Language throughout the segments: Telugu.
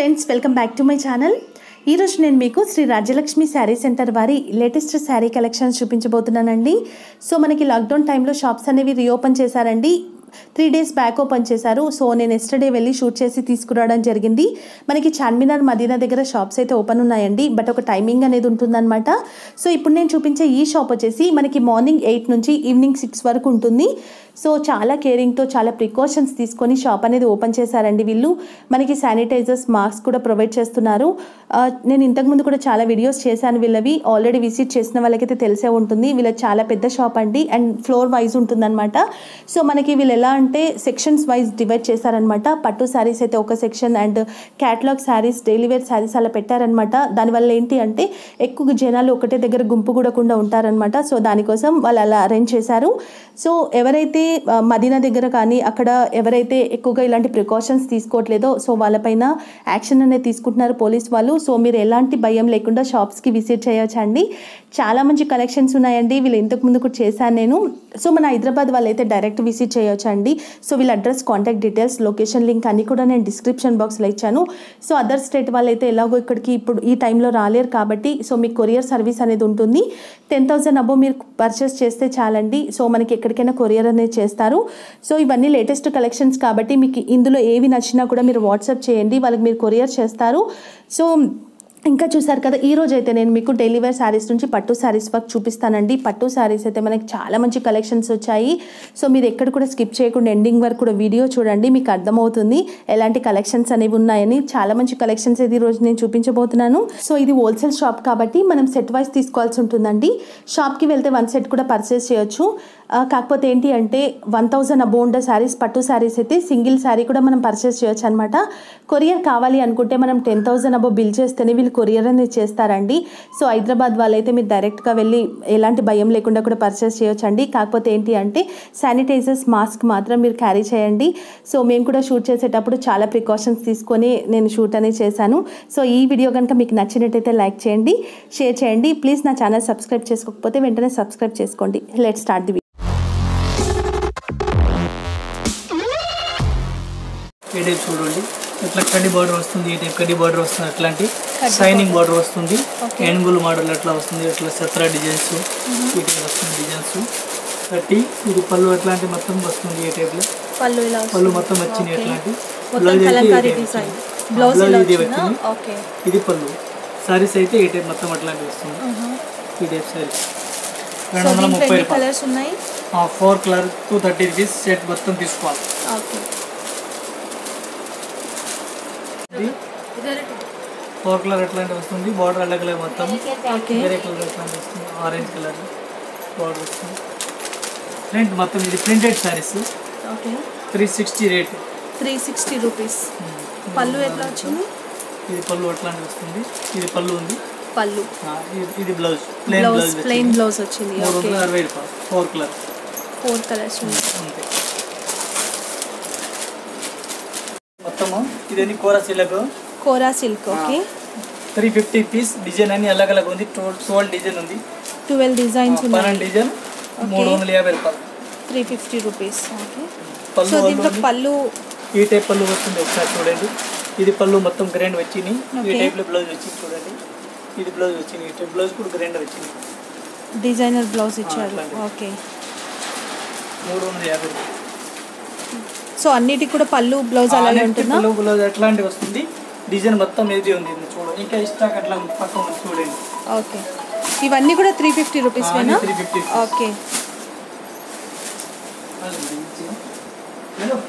Friends welcome back to my channel ఈరోజు నేను మీకు శ్రీ రాజ్యలక్ష్మి శారీ సెంటర్ వారి లేటెస్ట్ శారీ కలెక్షన్స్ చూపించబోతున్నానండి సో మనకి లాక్డౌన్ టైంలో షాప్స్ అనేవి రీఓపెన్ చేశారండి త్రీ డేస్ బ్యాక్ ఓపెన్ చేశారు సో నేను ఎస్టర్డే వెళ్ళి షూట్ చేసి తీసుకురావడం జరిగింది మనకి చార్మినార్ మదీనా దగ్గర షాప్స్ అయితే ఓపెన్ ఉన్నాయండి బట్ ఒక టైమింగ్ అనేది ఉంటుందన్నమాట సో ఇప్పుడు నేను చూపించే ఈ షాప్ వచ్చేసి మనకి మార్నింగ్ ఎయిట్ నుంచి ఈవినింగ్ సిక్స్ వరకు ఉంటుంది సో చాలా కేరింగ్తో చాలా ప్రికాషన్స్ తీసుకొని షాప్ అనేది ఓపెన్ చేశారండి వీళ్ళు మనకి శానిటైజర్స్ మాస్క్ కూడా ప్రొవైడ్ చేస్తున్నారు ఆ, నేను ఇంతకుముందు కూడా చాలా వీడియోస్ చేశాను వీళ్ళవి ఆల్రెడీ విజిట్ చేసిన వాళ్ళకైతే తెలిసే ఉంటుంది వీళ్ళ చాలా పెద్ద షాప్ అండి అండ్ ఫ్లోర్ వైజ్ ఉంటుందన్నమాట సో మనకి వీళ్ళు ఎలా అంటే సెక్షన్స్ వైజ్ డివైడ్ చేశారనమాట పట్టు శారీస్ అయితే ఒక section and catalogue saris daily wear saris అలా పెట్టారనమాట దానివల్ల ఏంటి అంటే ఎక్కువ జనాలు ఒకటే దగ్గర గుంపు కూడకుండా ఉంటారనమాట సో దానికోసం వాళ్ళు అలా అరేంజ్ చేశారు సో ఎవరైతే ఆ, మదీనా దగ్గర కానీ అక్కడ ఎవరైతే ఎక్కువగా ఇలాంటి ప్రికాషన్స్ తీసుకోవట్లేదో సో వాళ్ళపైన యాక్షన్ అనేది తీసుకుంటున్నారు పోలీస్ వాళ్ళు సో మీరు ఎలాంటి భయం లేకుండా షాప్స్కి విజిట్ చేయొచ్చు అండి చాలా మంచి కలెక్షన్స్ ఉన్నాయండి వీళ్ళు ఇంతకు ముందు కూడా చేశాను నేను సో మన హైదరాబాద్ వాళ్ళైతే డైరెక్ట్ విజిట్ చేయొచ్చు అండి సో వీళ్ళ address contact details location link అన్ని కూడా నేను డిస్క్రిప్షన్ బాక్స్లో ఇచ్చాను సో అదర్ స్టేట్ వాళ్ళైతే ఎలాగో ఇక్కడికి ఇప్పుడు ఈ టైంలో రాలేరు కాబట్టి సో మీకు కొరియర్ సర్వీస్ అనేది ఉంటుంది టెన్ థౌసండ్ అబో మీరు పర్చేస్ చేస్తే చాలండి సో మనకి ఎక్కడికైనా కొరియర్ అనేది చేస్తారు సో ఇవన్నీ లేటెస్ట్ కలెక్షన్స్ కాబట్టి మీకు ఇందులో ఏవి నచ్చినా కూడా మీరు వాట్సాప్ చేయండి వాళ్ళకి మీరు కొరియర్ చేస్తారు సో ఇంకా చూసారు కదా ఈ రోజు అయితే నేను మీకు డైలీ వేర్ శారీస్ నుంచి పట్టు శారీస్ వరకు చూపిస్తానండి పట్టు శారీస్ అయితే మనకి చాలా మంచి కలెక్షన్స్ వచ్చాయి సో మీరు ఎక్కడ కూడా స్కిప్ చేయకుండా ఎండింగ్ వరకు కూడా వీడియో చూడండి మీకు అర్థమవుతుంది ఎలాంటి కలెక్షన్స్ అనేవి ఉన్నాయని చాలా మంచి కలెక్షన్స్ అయితే ఈ రోజు నేను చూపించబోతున్నాను సో ఇది హోల్సేల్ షాప్ కాబట్టి మనం సెట్ వైస్ తీసుకోవాల్సి ఉంటుందండి షాప్కి వెళ్తే వన్ సెట్ కూడా పర్చేస్ చేయొచ్చు ఆ, కాకపోతే ఏంటి అంటే వన్ థౌజండ్ అబో ఉండే శారీస్ పట్టు శారీస్ అయితే సింగిల్ శారీ కూడా మనం పర్చేస్ చేయొచ్చు అనమాట కొరియర్ కావాలి అనుకుంటే మనం టెన్ థౌజండ్ అబో బిల్ చేస్తేనే వీళ్ళు కొరియర్ అనేది చేస్తారండి సో హైదరాబాద్ వాళ్ళైతే మీరు డైరెక్ట్గా వెళ్ళి ఎలాంటి భయం లేకుండా కూడా పర్చేస్ చేయొచ్చు అండి కాకపోతే ఏంటి అంటే శానిటైజర్స్ మాస్క్ మాత్రం మీరు క్యారీ చేయండి సో మేము కూడా షూట్ చేసేటప్పుడు చాలా ప్రికాషన్స్ తీసుకొని నేను షూట్ అనేది చేశాను సో ఈ వీడియో కనుక మీకు నచ్చినట్టయితే లైక్ చేయండి షేర్ చేయండి ప్లీజ్ నా ఛానల్ సబ్స్క్రైబ్ చేసుకోకపోతే వెంటనే సబ్స్క్రైబ్ చేసుకోండి లెట్ స్టార్ట్ ది ఈ టైప్ చూడండి ఇట్లా కడ్డీ బార్డర్ వస్తుంది ఈ టైప్ కడ్డీ బార్డర్ వస్తుంది అట్లాంటి షైనింగ్ బార్డర్ వస్తుంది ఏనుగుల మోడల్ ఎట్లా వస్తుంది ఇట్లా సత్రా డిజైన్స్ ఈ టైప్ వస్తుంది డిజైన్స్ కట్టి ఇది పళ్ళు అట్లాంటి మొత్తం వస్తుంది ఈ టైప్ లో పళ్ళు ఇలా పళ్ళు మొత్తం వచ్చింది అట్లాంటి మొత్తం బ్లౌజ్ అయితే ఈ కలంకారీ type డిజైన్ వచ్చింది. బ్లౌజ్ బ్లౌజ్ ఇలా ఇది వచ్చిందా వచ్చింది ఓకే ఇది పళ్ళు సారీస్ అయితే ఈ టైప్ మొత్తం అట్లాంటి వస్తుంది ఈ టైప్ సారీస్ రెండు సో వందల దీంట్లో ముప్పై ఎన్ని రూపాయలు కలర్స్ ఉన్నాయి four colour two thirty rupees set మొత్తం తీసుకోవాలి ఓకే ఇది ఫోర్ కలర్ ఎట్లాంటి వస్తుంది బార్డర్ అల్లగ్ కలర్ మొత్తం ఓకే వేరే కలర్ ఎట్లాంటి వస్తుంది ఆరెంజ్ కలర్ బార్డర్ వస్తుంది ప్రింట్ మొత్తం ఇది printed saris okay three sixty rate three sixty rupees పళ్ళు ఎట్లా వచ్చింది ఇది పళ్ళు అట్లాంటి వస్తుంది ఇది పళ్ళు ఉంది పళ్ళు ఆ, ఇది- ఇది blouse plain blouse blouse plain blouse వచ్చింది మూడు ఓకే వందల అరవై రూపాయలు ఫోర్ కలర్ ఫోర్ కలర్స్ ఉన్నాయి అంతే మొత్తము ఇదన్నీ కూర సిలకు kora silk okay three fifty piece design అన్ని అలగ్ అలగ్ ఉంది ట్వెల్వ్ డిజైన్ ఉంది ట్వెల్వ్ డిజైన్స్ ఉన్నాయి పన్నెండు డిజైన్ మూడు వందల యాభై రూపాయలు త్రీ ఫిఫ్టీ రూపీస్ ఓకే పళ్ళు సో వాళ్ళు దీంట్లో ఉంది. పళ్ళు ఈ టైప్ పళ్ళు వస్తుంది ఒకసారి చూడండి ఇది పళ్ళు మొత్తం గ్రాండ్ వచ్చింది ఈ Okay. టైప్ లో బ్లౌజ్ వచ్చింది చూడండి ఇది బ్లౌజ్ వచ్చింది ఈ టైప్ బ్లౌజ్ కూడా గ్రాండ్ వచ్చింది డిజైనర్ బ్లౌజ్ ఇచ్చారు అట్లాంటివి. ఓకే మూడు వందల యాభై రూపాయలు సో అన్నిటికి కూడా పళ్ళు బ్లౌజ్ అలాగే నెక్స్ట్ ఉంటుందా పళ్ళు బ్లౌజ్ ఎట్లాంటివి వస్తుంది డిజైన్ మొత్తం ఏది ఉంది ఇది చూడండి ఇంకా ఇష్టాక్ అట్లా పక్కన ఉంది చూడండి ఓకే ఇవన్నీ కూడా త్రీ ఫిఫ్టీ రూపీస్ వేనా త్రీ ఫిఫ్టీ ఓకే హలో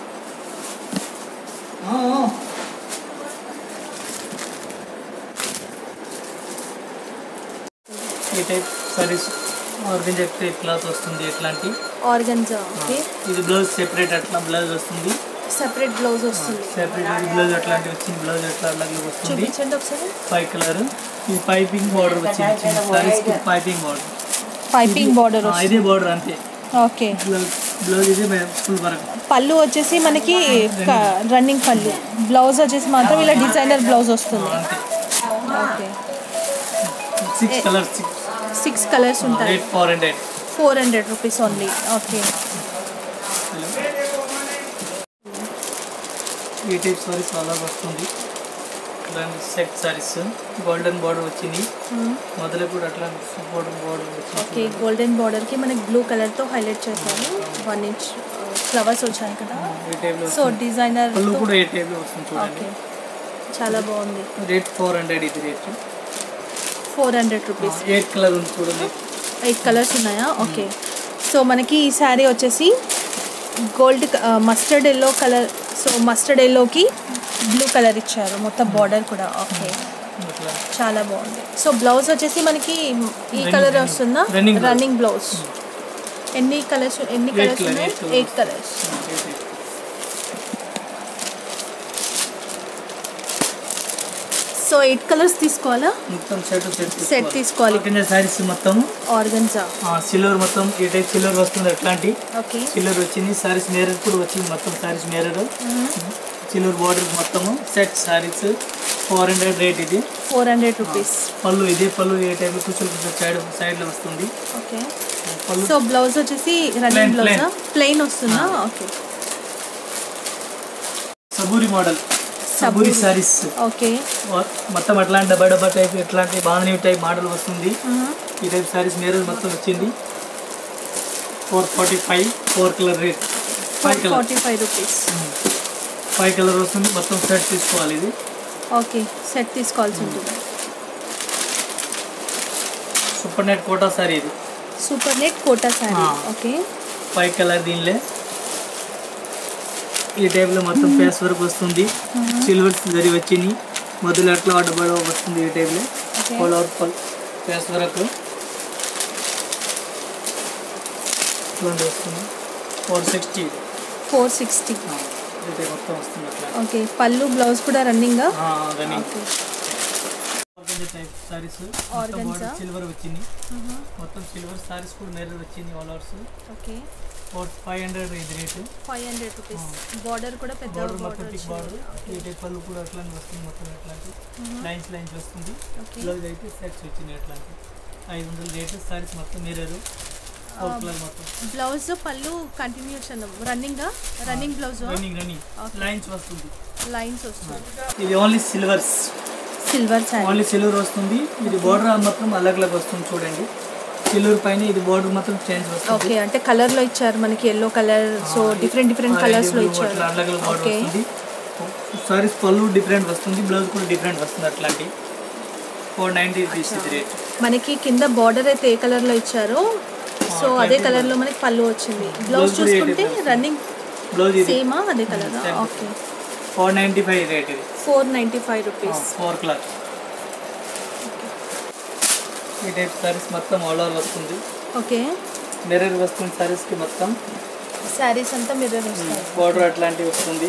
ఈ type saris organza type cloth వస్తుంది ఎట్లాంటి ఆర్గన్జా ఓకే ఇది బ్లౌజ్ సెపరేట్ అట్లా బ్లౌజ్ వస్తుంది సెపరేట్ బ్లౌజ్ వస్తుంది సెపరేట్ ఇది బ్లౌజ్ అట్లాంటి వచ్చింది బ్లౌజ్ ఎట్లా అలాగే వస్తుంది చూపించండి ఒకసారి ఫైవ్ కలర్ ఇది పైపింగ్ బార్డర్ వచ్చింది చిన్న సారీస్ కి పైపింగ్ బార్డర్ పైపింగ్ బార్డర్ ఇదే బార్డర్ అంతే ఓకే బ్లౌజ్ బ్లౌజ్ ఇదే ఫుల్ వర్క్ పళ్ళు వచ్చేసి మనకి రన్నింగ్ పళ్ళు బ్లౌజ్ వచ్చేసి మాత్రం ఇలా డిజైనర్ బ్లౌజ్ వస్తుంది అంతే okay six colour six six colours ఉంటాయి rate four hundred four hundred rupees only okay ఈ టైప్ సారీస్ అలాగ వస్తుంది అట్లాంటి సెట్ సారీస్ గోల్డెన్ బార్డర్ వచ్చింది మొదలు కూడా అట్లాంటి గోల్డెన్ బార్డర్ ఓకే వచ్చింది గోల్డెన్ బార్డర్కి మనకి బ్లూ కలర్తో హైలైట్ చేశారు వన్ ఇంచ్ ఫ్లవర్స్ వచ్చాయి కదా ఈ టైప్లో సో డిజైనర్ పళ్ళు కూడా ఏ టైప్లో వస్తుంది చూడండి ఓకే చాలా బాగుంది రేట్ ఫోర్ హండ్రెడ్ ఇది rate four hundred rupees eight colour ఉంది చూడండి ఎయిట్ కలర్స్ ఉన్నాయా ఓకే సో మనకి ఈ శారీ వచ్చేసి gold mustard yellow colour so mustard ఎల్లోకి బ్లూ కలర్ ఇచ్చారు మొత్తం బార్డర్ కూడా ఓకే అట్లా చాలా బాగుంది సో బ్లౌజ్ వచ్చేసి మనకి ఈ Running, కలర్ running. వస్తుందా Running blouse. రన్నింగ్ బ్లౌజ్ ఎన్ని కలర్స్ ఎన్ని Eight కలర్స్ colour, ఉన్నాయి eight colours. Eight colours so eight colours తీసుకోవాలా మొత్తం సెట్ సెట్ Set తీసుకోవాలి. కింద సారీస్ మొత్తం ఆర్గన్జా సిల్వర్ మొత్తం ఈ టైప్ సిల్వర్ వస్తుంది అట్లాంటి ఓకే సిల్వర్ వచ్చింది సారీస్ మేరర్ కూడా వచ్చింది మొత్తం సారీస్ మేరర్ సిల్వర్ బార్డర్ మొత్తము set saris four hundred rate ఇది ఫోర్ హండ్రెడ్ రూపీస్ పళ్ళు ఇదే పళ్ళు ఏ టైప్ కూర్చొని కూర్చొని సైడ్ సైడ్లో వస్తుంది ఓకే పళ్ళు సో బ్లౌజ్ వచ్చేసి రన్నింగ్ Plain, బ్లౌజా plain. ప్లెయిన్ వస్తుందా ఓకే సబూరి మోడల్ సబూరి సారీస్ ఓకే మొత్తం అట్లాంటి డబ్బా డబ్బా టైప్ ఇట్లాంటి బాగుంది టైప్ మోడల్ వస్తుంది ఈ టైప్ సారీస్ మేరర్ మొత్తం వచ్చింది four forty five four colour rate five colour forty five rupees five colour వస్తుంది మొత్తం సెట్ తీసుకోవాలి ఇది ఓకే సెట్ తీసుకోవాల్సి ఉంటుంది సూపర్ నెట్ కోటా సారీ ఇది సూపర్ నెట్ కోటా శారీ ఆ. ఓకే ఫైవ్ కలర్ దీనిలో ఈ టైప్లో మొత్తం ఫేస్ వర్క్ వస్తుంది సిల్వర్స్ జరి వచ్చింది మొదలు అట్లా అడ్డబడ వస్తుంది ఈ టైప్లో ఓకే ఫోల్ అవుట్ ఫుల్ ఫేస్ వర్క్ ఇట్లాంటి వస్తుంది ఫోర్ సిక్స్టీ ఫోర్ సిక్స్టీ ఇది మొత్తం వస్తుంది అట్లా ఓకే పళ్ళు బ్లౌజ్ కూడా రన్నింగా running okay type saris Organza. Silver వచ్చింది మొత్తం సిల్వర్ సారీస్ కూడా మెరర్ వచ్చింది all overs okay four five hundred ఇది rate five hundred rupees border కూడా పెద్ద బార్డర్ మొత్తం బార్డర్ టిక్ బార్డర్ ఈ టైప్ పళ్ళు కూడా అట్లాంటి వస్తుంది మొత్తం అట్లాంటి లైన్స్ లైన్స్ వస్తుంది ఓకే బ్లౌజ్ అయితే సెట్స్ వచ్చింది అట్లాంటి ఐదు వందల రేటు సారీస్ మొత్తం మీరేరు ఫోర్ కలర్ మొత్తం బ్లౌజ్ పళ్ళు కంటిన్యూషన్ రన్నింగా running blouse running running Okay. Lines వస్తుంది లైన్స్ వస్తుంది ఇది only silvers silver sari only silver వస్తుంది ఇది బార్డర్ మొత్తం అలగ్ అలగ్ వస్తుంది చూడండి సిల్వర్ పైన ఇది బార్డర్ మొత్తం చేంజ్ వస్తుంది ఓకే అంటే కలర్ లో ఇచ్చారు మనకి yellow colour so different different colours లో ఇచ్చారు అట్లా అలగ్ అలగ్ బార్డర్ ఓకే వస్తుంది సారీస్ పళ్ళు డిఫరెంట్ వస్తుంది బ్లౌజ్ కూడా డిఫరెంట్ వస్తుంది అట్లాంటి ఫోర్ నైంటీ రూపీస్ ఇది రేట్ మనకి కింద బార్డర్ అయితే ఏ కలర్ లో ఇచ్చారో సో అదే కలర్ లో మనకి పళ్ళు వచ్చింది బ్లౌజ్ కూడా ఏ చూసుకుంటే difference? రన్నింగ్ బ్లౌజ్ ఇది సేమా అదే colour Same. Okay four ninety five rate ఇది four ninety five rupees four cloth ఈ టైప్ సారీస్ మొత్తం ఆల్ ఓవర్ వస్తుంది ఓకే మిర్రర్ వస్తుంది సారీస్కి మొత్తం శారీస్ అంతా మిర్రర్ వస్తాయి బార్డర్ అట్లాంటివి వస్తుంది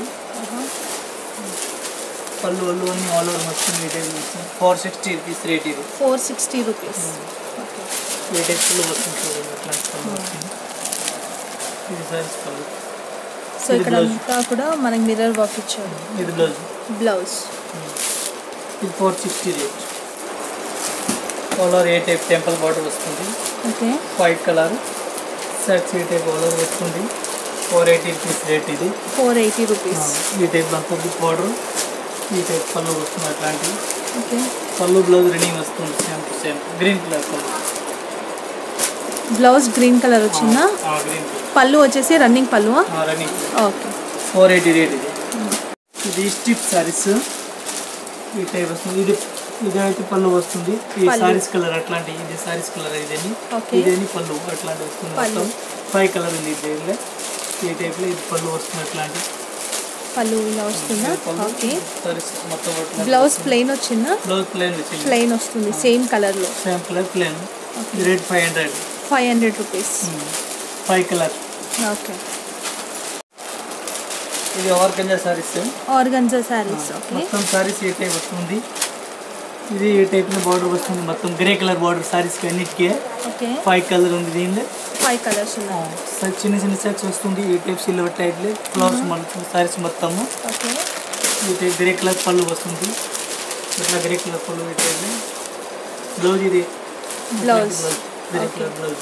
పళ్ళు ఒళ్ళు అన్ని ఆల్ ఓవర్ వస్తుంది ఈ టైప్ వస్తుంది ఫోర్ సిక్స్టీ రూపీస్ రేట్ ఇది ఫోర్ సిక్స్టీ రూపీస్ ఓకే ఈ టైప్ పళ్ళు వస్తుంది చూడండి అట్లాంటి పళ్ళు వస్తుంది ఇది సారీస్ పళ్ళు సో ఇది ఇక్కడ blouse. అంతా కూడా మనకి మిర్రర్ వర్క్ ఇచ్చారు ఇది బ్లౌజ్ బ్లౌజ్ ఇది four sixty rate all over ఏ టైప్ టెంపుల్ బార్డర్ వస్తుంది ఓకే వైట్ కలర్ సెట్స్ ఈ టైప్ ఆల్ ఓవర్ వస్తుంది ఫోర్ ఎయిటీ రూపీస్ రేట్ ఇది ఫోర్ ఎయిటీ రూపీస్ ఈ టైప్ అంతా బిగ్ బార్డర్ ఈ టైప్ పళ్ళు వస్తుంది అట్లాంటి ఓకే పళ్ళు బ్లౌజ్ రన్నింగ్ వస్తుంది same to same green colour పళ్ళు బ్లౌజ్ గ్రీన్ కలర్ వచ్చిందా గ్రీన్ పళ్ళు వచ్చేసి రన్నింగ్ పళ్ళు running okay four eighty rate ఇది ఇది స్టిప్ సారీస్ ఈ టైప్ వస్తుంది ఇది ఇది అయితే పళ్ళు వస్తుంది ఈ పళ్ళు. సారీస్ కలర్ అట్లాంటి ఇది సారీస్ కలర్ ఇదేని Okay. ఇదేని పళ్ళు అట్లాంటి వస్తుంది పళ్ళు. మొత్తం ఫైవ్ కలర్ ఉంది దీనిలో ఈ టైప్లో ఇది పళ్ళు వస్తుంది అట్లాంటి పళ్ళు ఇలా వస్తుందా పళ్ళు ఓకే సారీస్ మొత్తం అట్లాంటి బ్లౌజ్ వస్తుంది. ప్లెయిన్ వచ్చిందా బ్లౌజ్ ప్లేన్ వచ్చింది ప్లెయిన్ వస్తుంది సేమ్ కలర్లో సేమ్ కలర్ ప్లేన్ ఇది rate five hundred five hundred rupees five colour okay ఇది organza saris organza saris okay మొత్తం సారీస్ ఏ టైప్ వస్తుంది ఇది ఏ టైప్ బార్డర్ వస్తుంది మొత్తం గ్రే కలర్ బార్డర్ సారీస్ అన్నిటికీ ఓకే ఫైవ్ కలర్ ఉంది దీనిలో ఫైవ్ కలర్స్ ఉన్నాయి స- చిన్న చిన్న సెట్స్ వస్తుంది ఈ టైప్ సిల్వర్ టైప్లో ఫ్లవర్స్ మొత్తం సారీస్ మొత్తము ఓకే ఈ టైప్ గ్రే కలర్ పళ్ళు వస్తుంది ఇట్లా గ్రే కలర్ పళ్ళు ఈ టైప్లో బ్లౌజ్ ఇది blouse grey colour blouse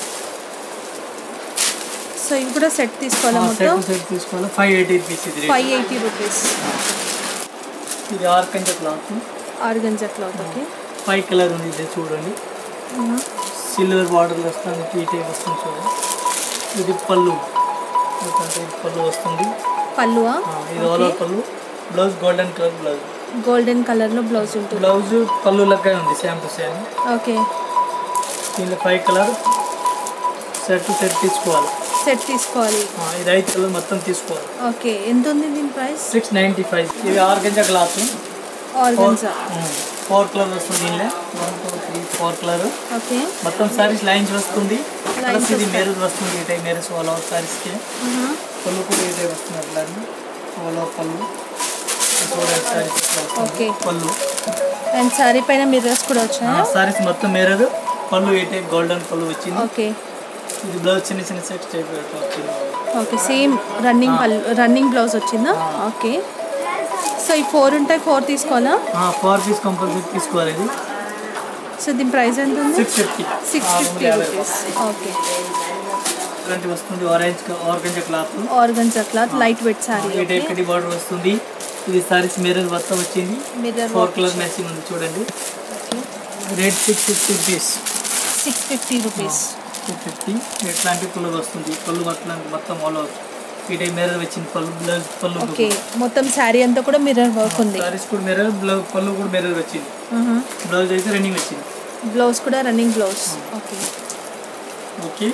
so ఇవి కూడా సెట్ తీసుకోవాలా మొత్తం సెట్ సెట్ తీసుకోవాలి ఫైవ్ ఎయిటీ రూపీస్ ఇది ఫైవ్ ఎయిటీ రూపీస్ ఇది organza cloth organza cloth okay five colour ఉంది ఇది చూడండి సిల్వర్ బార్డర్లు వస్తుంది ఈ టైప్ వస్తుంది చూడండి ఇది పళ్ళు ఎందుకంటే ఇది పళ్ళు వస్తుంది పల్లువా ఆ, ఇది ఆల్ ఓవర్ పళ్ళు blouse golden colour blouse golden కలర్లో బ్లౌజ్ ఉంటుంది బ్లౌజ్ పళ్ళు లెక్క ఉంది సేమ్ టు సేమ్ ఓకే దీనిలో five colour set to set తీసుకోవాలి సెట్ తీసుకోవాలి ఆ, ఇది ఐదు కలర్ మొత్తం తీసుకోవాలి ఓకే ఎంత ఉంది దీని ప్రైస్ సిక్స్ నైంటీ ఫైవ్ ఇది organza cloth organza four colour వస్తుంది దీనిలో one two three four colour okay మొత్తం సారీస్ లైన్స్ వస్తుంది Lines ప్లస్ ఇది వస్తాయి. మెరూన్ వస్తుంది ఈ టైప్ మెరూస్ ఆల్ ఓవర్ సారీస్కి పళ్ళు కూడా ఈ టైప్ వస్తుంది అట్లా ఆల్ ఓవర్ పళ్ళు చూడండి సారీస్ Okay. పళ్ళు అండ్ శారీ పైన మిర్రర్స్ కూడా వచ్చాయా సారీస్ మొత్తం మెరూన్ పళ్ళు ఈ టైప్ గోల్డెన్ పళ్ళు వచ్చింది ఓకే ఇది బ్లౌజ్ చిన్న చిన్న సెట్స్ టైప్ అట్లా వచ్చింది ఓకే సేమ్ రన్నింగ్ పల్ రన్నింగ్ బ్లౌజ్ వచ్చిందా ఓకే సో ఈ ఫోర్ ఉంటాయి ఫోర్ తీసుకోవాలా ఫోర్ పీస్ కంపల్సరీ తీసుకోవాలి ఇది సో దీని ప్రైస్ ఎంత ఉంది six fifty six fifty rupees okay ఇలాంటి వస్తుంది orange orange cloth organza cloth light weight sari ఈ టైప్ కడి బార్డర్ వస్తుంది ఇది సారీస్ మెరూన్ మొత్తం వచ్చింది మిర్రర్ ఫోర్ కలర్ మ్యాచింగ్ ఉంది చూడండి rate six fifty rupees six fifty rupees six fifty ఎట్లాంటి పళ్ళు వస్తుంది పళ్ళు మొత్తం మొత్తం ఆల్ ఓవర్ ఈ టైప్ మెరూన్ వచ్చింది పళ్ళు బ్లౌజ్ పళ్ళు ఓకే మొత్తం శారీ అంతా కూడా మిర్రర్ వర్క్ ఉంది సారీస్ కూడా మెరూన్ బ్లౌజ్ పళ్ళు కూడా మెరూన్ వచ్చింది బ్లౌజ్ అయితే రన్నింగ్ వచ్చింది బ్లౌజ్ కూడా running blouse okay okay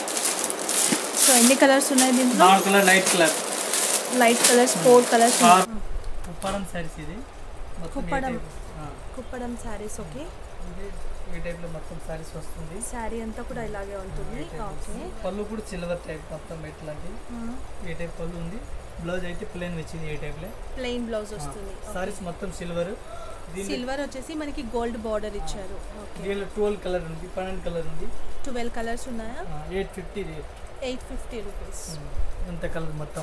so ఎన్ని కలర్స్ ఉన్నాయి దీంట్లో నాలుగు colour light colour light colours four colours ఉప్పారం సారీస్ ఇది మొత్తం ఈ కుప్పడం. type. ఆ, కుప్పడం శారీస్ ఓకే ఇది ఈ టైప్లో మొత్తం సారీస్ వస్తుంది శారీ అంతా కూడా ఇలాగే ఉంటుంది ఓకే పళ్ళు కూడా సిల్వర్ టైప్ మొత్తం ఎట్లాంటి ఏ టైప్ పళ్ళు ఉంది బ్లౌజ్ అయితే ప్లేన్ వచ్చింది ఏ టైప్లో ప్లెయిన్ బ్లౌజ్ వస్తుంది సారీస్ మొత్తం సిల్వర్ దీని సిల్వర్ వచ్చేసి మనకి గోల్డ్ బార్డర్ ఇచ్చారు ఓకే దీనిలో ట్వెల్వ్ కలర్ ఉంది పన్నెండు కలర్ ఉంది ట్వెల్వ్ కలర్స్ ఉన్నాయా eight fifty rate eight fifty rupees ఇంత కలర్ మొత్తం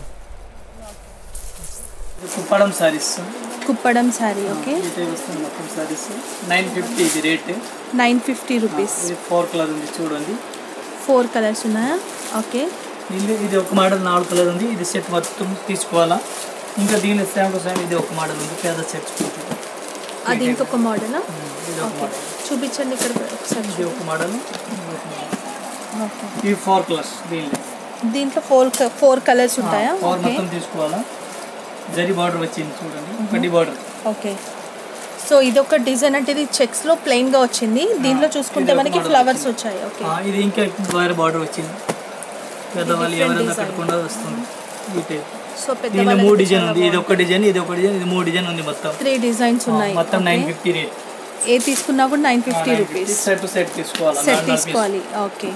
ఇది కుప్పడం సారీస్ కుప్పడం శారీ ఓకే ఈ టైప్ వస్తుంది మొత్తం సారీస్ నైన్ ఫిఫ్టీ ఇది రేట్ నైన్ ఫిఫ్టీ రూపీస్ ఇది ఫోర్ కలర్ ఉంది చూడండి ఫోర్ కలర్స్ ఉన్నాయా ఓకే దీనిలో ఇది ఒక మోడల్ నాలుగు కలర్ ఉంది ఇది సెట్ మొత్తం తీసుకోవాలా ఇంకా దీనిలో సేమ్ టు సేమ్ ఇది ఒక మోడల్ ఉంది పేద సెట్స్ అది ఇంకొక మోడలా ఇది ఒక ఓకే మోడల్ చూపించండి ఇక్కడ ఒకసారి ఇది ఒక మోడల్ ఓకే ఇవి ఫోర్ కలర్స్ దీనిలో దీంట్లో ఫోర్ ఫోర్ కలర్స్ ఉంటాయా ఫోర్ ఓకే మొత్తం తీసుకోవాలా జరీ బార్డర్ వచ్చింది చూడండి కడ్డీ బార్డర్ ఓకే సో ఇది ఒక డిజైన్ అంటే ఇది చెక్స్ లో ప్లెయిన్ గా వచ్చింది దీంట్లో చూసుకుంటే ఇది ఒక మనకి model ఫ్లవర్స్ వచ్చింది. వచ్చాయి ఓకే ఇది ఇంకా వేరే బార్డర్ వచ్చింది పెద్దవాళ్ళు different ఎవరైనా design. కట్టుకుండా వస్తుంది ఈ టైప్ సో పెద్ద దీనిలో మూడు డిజైన్ ఉంది ఇది ఒక డిజైన్ ఇది ఒక డిజైన్ ఇది మూడు డిజైన్ ఉంది మొత్తం త్రీ డిజైన్స్ ఉన్నాయి మొత్తం ఓకే. నైన్ ఫిఫ్టీ రేట్ ఏ తీసుకున్నా కూడా nine fifty rupees set to set తీసుకోవాలి సెట్ తీసుకోవాలి ఓకే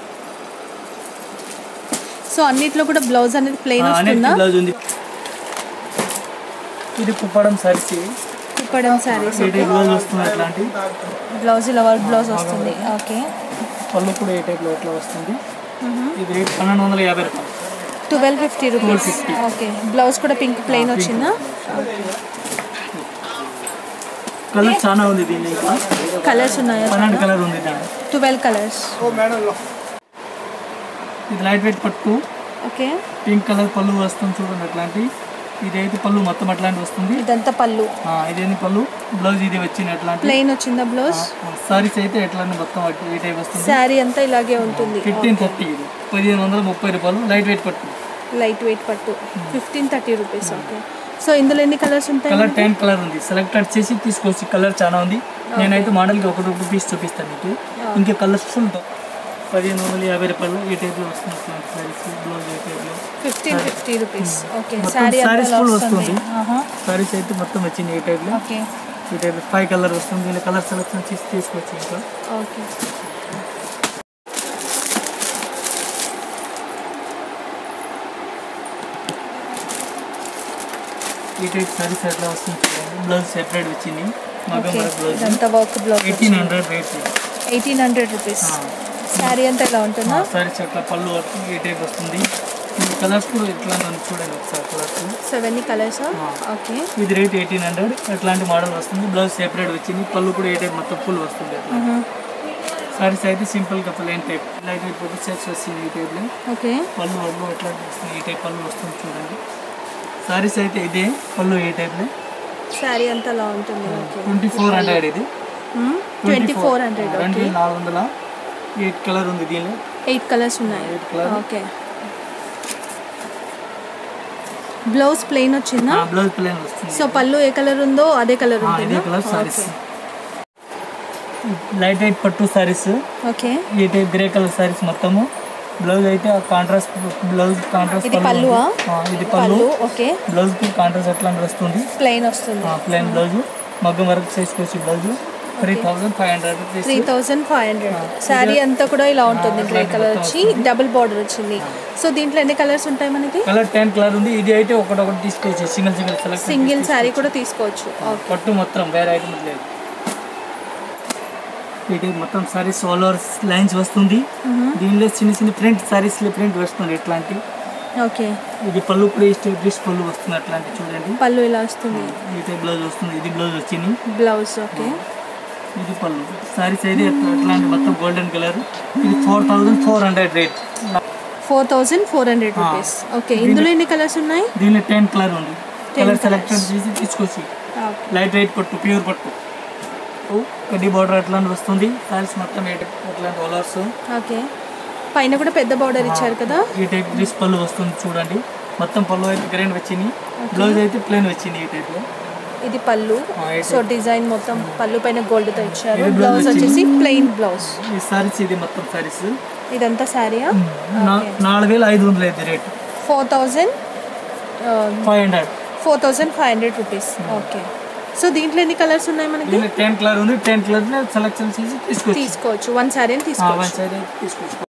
సో అన్నిట్లో కూడా బ్లౌజ్ అనేది ప్లెయిన్ వస్తుందా బ్లౌజ్ ఉంది ఇది కుప్పడం సారీస్ ఇవి కుప్పడం శారీస్ ఏ టైప్ బ్లౌజ్ వస్తుంది అట్లాంటి బ్లౌజ్ ఇలా వర్క్ బ్లౌజ్ వస్తుంది ఓకే పళ్ళు కూడా ఏ టైప్లో ఎట్లా వస్తుంది ఇది రేట్ పన్నెండు వందల యాభై రూపాయలు twelve fifty rupees 1250. Okay blouse కూడా పింక్ ప్లెయిన్ pink. వచ్చిందా కలర్ చాలా ఉంది దీనిలో ఇంకా కలర్స్ ఉన్నాయా పన్నెండు కలర్ ఉంది దాంట్లో ట్వెల్వ్ కలర్స్ ఇది లైట్ వెయిట్ పట్టు ఓకే పింక్ కలర్ పళ్ళు వస్తుంది చూడండి అట్లాంటి ఇదైతే పళ్ళు మొత్తం అట్లాంటి వస్తుంది ఇదంతా పళ్ళు ఆ, ఇదేంది పళ్ళు బ్లౌజ్ ఇది వచ్చింది అట్లాంటి ప్లెయిన్ వచ్చిందా బ్లౌజ్ సారీస్ అయితే ఎట్లా మొత్తం అటు- ఈ టైప్ వస్తుంది శారీ అంతా ఇలాగే ఉంటుంది ఫిఫ్టీన్ థర్టీ ఇది పదిహేను వందల ముప్పై రూపాయలు లైట్ వెయిట్ పట్టు లైట్ వెయిట్ పట్టు fifteen thirty rupees okay so ఇందులో ఎన్ని కలర్స్ ఉంటాయి కలర్ టెన్ కలర్ ఉంది సెలెక్టెడ్ చేసి తీసుకోవచ్చు కలర్ చాలా ఉంది నేనైతే మోడల్కి ఒక రూపాయి పీస్ చూపిస్తాను మీకు ఇంకా కలర్స్ ఫుల్ పదిహేను వందల యాభై రూపాయలు ఈ టైప్లో వస్తుంది ఇట్లాంటి సారీస్ బ్లౌజ్ ఈ టైప్లో ఫిఫ్టీన్ ఫిఫ్టీ రూపీస్ ఓకే మొత్తం శారీ sarees అంతా full వస్తుంది వస్తుంది. ఆహా. సారీస్ అయితే మొత్తం వచ్చింది ఈ టైప్లో ఓకే ఈ టైప్ ఫైవ్ కలర్ వస్తుంది దీనిలో కలర్ సెలెక్షన్ చేసి తీసుకోవచ్చు ఇంకా ఓకే ఈ టైప్ సారీస్ ఎట్లా వస్తుంది చూడండి బ్లౌజ్ సెపరేట్ వచ్చింది మగ్గం ఓకే బ్లౌజ్ ఇదంతా work blouse eighteen hundred rate eighteen hundred rupees sari అంతా ఎలా ఉంటుందా సారీస్ ఎట్లా పళ్ళు వస్తుంది ఈ టైప్ వస్తుంది ఈ కలర్స్ కూడా ఎట్లా ఉందో చూడండి ఒకసారి కలర్స్ సో ఇవన్నీ కలర్స్ ఓకే ఇది రేట్ ఎయిటీన్ హండ్రెడ్ అట్లాంటి మోడల్ వస్తుంది బ్లౌజ్ సెపరేట్ వచ్చింది పళ్ళు కూడా ఏ టైప్ మొత్తం ఫుల్ వస్తుంది అట్లా సారీస్ అయితే సింపుల్గా ప్లేన్ టైప్ లైట్ వెయిట్ పోతే సెట్స్ వస్తుంది ఈ టైప్లో ఓకే పళ్ళు వడ్లు ఎట్లా వస్తుంది ఈ టైప్ పళ్ళు వస్తుంది చూడండి సారీస్ అయితే ఇదే పళ్ళు ఏ టైప్లో శారీ అంతా అలా ఉంటుంది ఓకే ట్వంటీ ఫోర్ హండ్రెడ్ ఇది ట్వంటీ ఫోర్ హండ్రెడ్ రెండు ఓకే వేల నాలుగు వందల ఎయిట్ కలర్ ఉంది దీనిలో ఎయిట్ కలర్స్ ఉన్నాయి eight colour okay blouse plain వచ్చిందా బ్లౌజ్ ప్లేన్ వస్తుంది సో పళ్ళు ఏ కలర్ ఉందో అదే కలర్ ఆ, ఉంటుంది ఇదే కలర్ సారీస్ లైట్ వెయిట్ పట్టు సారీస్ ఓకే ఈ టైప్ గ్రే కలర్ సారీస్ మొత్తము బ్లౌజ్ అయితే కాంట్రాస్ట్ బ్లౌజ్ కాంట్రాస్ట్ ఇది పళ్ళువా? ఇది పళ్ళు పళ్ళు ఓకే బ్లౌజ్ కి కాంట్రాస్ట్ ఎట్లా వస్తుంది ప్లెయిన్ వస్తుంది ప్లెయిన్ బ్లౌజ్ మగ్గం వర్క్ చేసుకోవచ్చు blouse three thousand five hundred rupees three thousand five hundred sari అంతా కూడా ఇలా ఉంటుంది గ్రే కలర్ వచ్చి డబుల్ బార్డర్ వచ్చింది సో దీంట్లో ఎన్ని కలర్స్ ఉంటాయి మనకి కలర్ టెన్ కలర్ ఉంది ఇది అయితే ఒకటి ఒకటి తీసుకోవచ్చు single single select single sari కూడా తీసుకోవచ్చు ఓకే పట్టు మొత్తం వేరే ఐటమ్ లేదు ఇది మొత్తం సారీస్ ఆల్ ఓవర్ లైన్స్ వస్తుంది దీనిలో చిన్న చిన్న ప్రింట్ సారీస్ ప్రింట్ వస్తుంది ఇట్లాంటి ఓకే ఇది పళ్ళు కూడా స్టేబ్లిష్ పళ్ళు వస్తుంది అట్లాంటి చూడండి పళ్ళు ఇలా వస్తుంది ఈ టైప్ బ్లౌజ్ వస్తుంది ఇది బ్లౌజ్ వచ్చింది బ్లౌజ్ ఓకే ఇది పళ్ళు సారీస్ అయితే అట్లాంటి మొత్తం గోల్డెన్ కలర్ ఇది four thousand four hundred rate four thousand four hundred rupees okay ఇందులో ఎన్ని కలర్స్ ఉన్నాయి దీనిలో టెన్ కలర్ ఉంది 10 కలర్ colours. సెలెక్షన్ చేసి తీసుకొచ్చి లైట్ వెయిట్ పట్టు ప్యూర్ పట్టు కడ్డీ బార్డర్ అట్లాంటి వస్తుంది సారీస్ మొత్తం ఏ type అట్లాంటి కలర్స్ ఓకే పైన కూడా పెద్ద బార్డర్ ఇచ్చారు కదా ఈ టైప్ గ్రీస్ పళ్ళు వస్తుంది చూడండి మొత్తం పళ్ళు అయితే గ్రైండ్ వచ్చింది బ్లౌజ్ అయితే ప్లేన్ వచ్చింది ఈ టైప్ లో ఇది పళ్ళు ఆ, ఈ సో డిజైన్ మొత్తం పళ్ళు పైన gold తో ఇచ్చారు ఇది blouse బ్లౌజ్ వచ్చింది. వచ్చేసి ప్లెయిన్ బ్లౌజ్ ఈ సారీస్ ఇది మొత్తం సారీస్ ఇదంతా శారీయా నాలుగు వేల ఐదు వందలు అయితే rate four thousand five hundred four thousand five hundred rupees okay so దీంట్లో ఎన్ని కలర్స్ ఉన్నాయి మనకి దీనిలో టెన్ కలర్ ఉంది టెన్ కలర్ సెలెక్షన్ చేసి తీసుకొచ్చి తీసుకోవచ్చు వన్ శారీ అని తీసుకోవచ్చు వన్ సైడ్ తీసుకోవచ్చు